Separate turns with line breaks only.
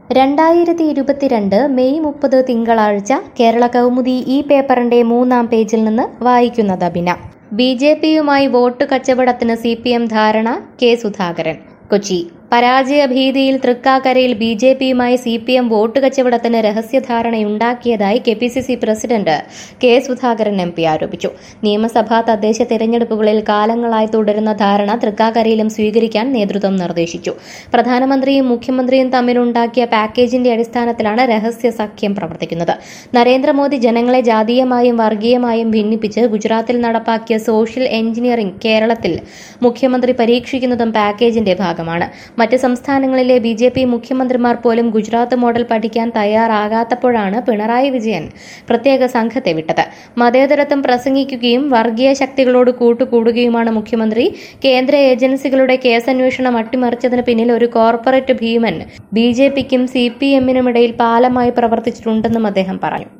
രണ്ടായിരത്തി ഇരുപത്തിരണ്ട് മെയ് മുപ്പത് തിങ്കളാഴ്ച കേരള കൗമുദി ഈ പേപ്പറിന്റെ മൂന്നാം പേജിൽ നിന്ന് വായിക്കുന്നത് അബിന ബി ജെ പിയുമായി വോട്ട് കച്ചവടത്തിന് സി പി എം ധാരണ കെ സുധാകരൻ കൊച്ചി പരാജയ ഭീതിയിൽ തൃക്കാക്കരയിൽ ബി ജെ പിയുമായി സി പി എം വോട്ട് കച്ചവടത്തിന് രഹസ്യധാരണയുണ്ടാക്കിയതായി K P C C president K Sudhakaran M P ആരോപിച്ചു നിയമസഭാ തദ്ദേശ തെരഞ്ഞെടുപ്പുകളിൽ കാലങ്ങളായി തുടരുന്ന ധാരണ തൃക്കാക്കരയിലും സ്വീകരിക്കാൻ നേതൃത്വം നിർദ്ദേശിച്ചു പ്രധാനമന്ത്രിയും മുഖ്യമന്ത്രിയും തമ്മിലുണ്ടാക്കിയ പാക്കേജിന്റെ അടിസ്ഥാനത്തിലാണ് രഹസ്യ സഖ്യം പ്രവർത്തിക്കുന്നത് നരേന്ദ്രമോദി ജനങ്ങളെ ജാതീയമായും വർഗീയമായും ഭിന്നിപ്പിച്ച് ഗുജറാത്തിൽ നടപ്പാക്കിയ സോഷ്യൽ എഞ്ചിനീയറിംഗ് കേരളത്തിൽ മുഖ്യമന്ത്രി പരീക്ഷിക്കുന്നതും പാക്കേജിന്റെ ഭാഗമാണ് മറ്റ് സംസ്ഥാനങ്ങളിലെ ബി ജെ പി മുഖ്യമന്ത്രിമാർ പോലും ഗുജറാത്ത് മോഡൽ പഠിക്കാൻ തയ്യാറാകാത്തപ്പോഴാണ് പിണറായി വിജയൻ പ്രത്യേക സംഘത്തെ വിട്ടത് മതേതരത്വം പ്രസംഗിക്കുകയും വർഗീയ ശക്തികളോട് കൂട്ടുകൂടുകയുമാണ് മുഖ്യമന്ത്രി കേന്ദ്ര ഏജൻസികളുടെ കേസന്വേഷണം അട്ടിമറിച്ചതിന് പിന്നിൽ ഒരു കോർപ്പറേറ്റ് ഭീമൻ ബി ജെ പിക്കും സി പി എമ്മിനുമിടയിൽ പാലമായി പ്രവർത്തിച്ചിട്ടുണ്ടെന്നും അദ്ദേഹം പറഞ്ഞു